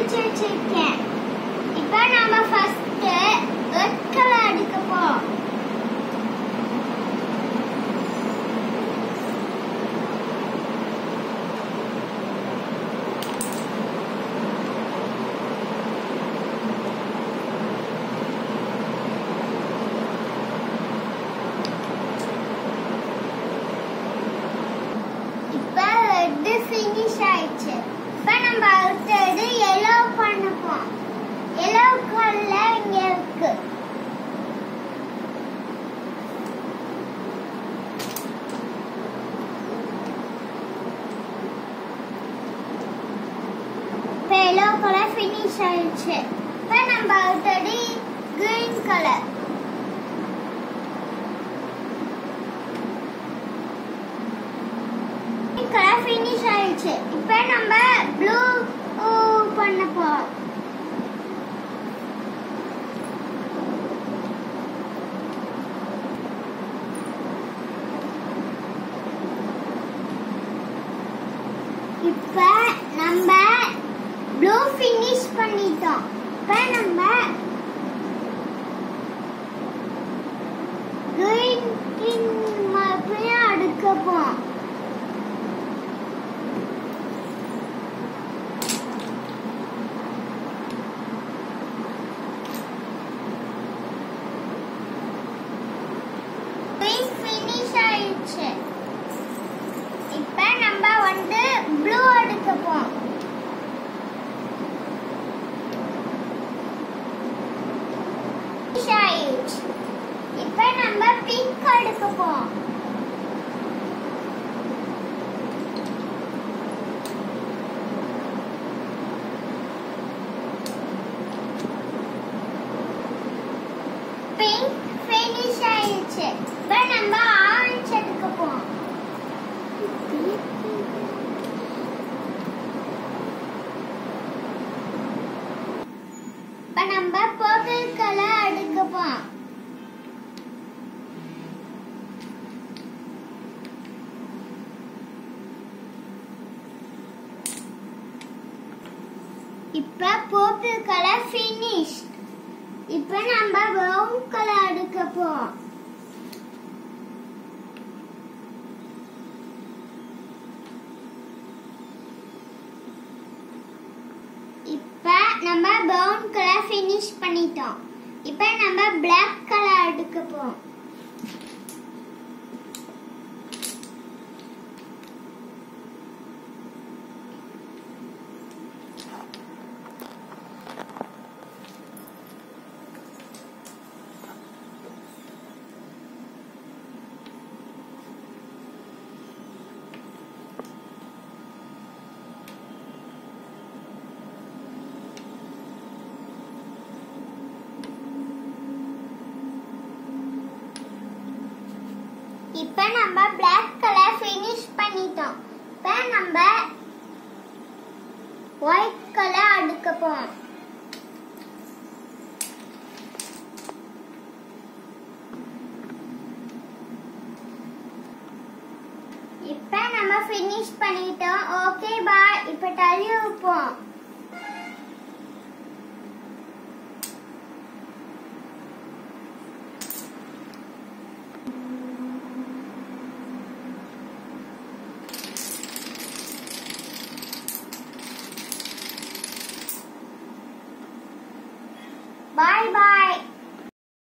அடிச்சு வச்சிருக்கேன் இப்போ நாம ஃபர்ஸ்ட் ரெட் கலர் அடிக்க போறோம் இப்போ ரெட் ஃபினிஷ் ஆயிடுச்சு இப்போ நம்ம அடுத்தது எல்லோ பண்ணப்போம் எல்லோ கலர் இங்க இருக்கு இப்போ எல்லோ கலர் ஃபினிஷ் ஆயிடுச்சு இப்போ நம்ம அடுத்தது கிரீன் கலர் கலர் ஃபினிஷ் ஆயிடுச்சு இப்போ நம்ம ப்ளூ பண்ண போறோம் இப்போ நம்ம ப்ளூ ஃபினிஷ் பண்ணிட்டோம் இப்போ நம்ம கிரீன் மறுபடியும் அடுக்க போறோம் Green finish ஆயிடுச்சு இப்ப நம்ம வந்து ப்ளூ எடுக்க போறோம் Finish ஆயிடுச்சு இப்ப நம்ம பிங்க் எடுக்க போறோம் பிங்க் finish ஆயிடுச்சு இப்ப நம்ம ஆரஞ்சு எடுக்க போறோம் இப்ப நம்ம பர்பிள் கலர் எடுக்க போறோம் இப்ப பர்பிள் கலர் finish இப்ப நம்ம ப்ரௌன் கலர் எடுக்க போறோம் இப்ப நம்ம ப்ரௌன் கலர் finish பண்ணிட்டோம் இப்ப நம்ம black கலர் எடுக்க போறோம் இப்ப நம்ம black கலர் finish பண்ணிட்டோம் இப்ப நம்ம white கலர் அடுக்க போறோம் இப்ப நம்ம finish பண்ணிட்டோம் ஓகே பாய் இப்ப தள்ளி வைப்போம் பாய் பாய்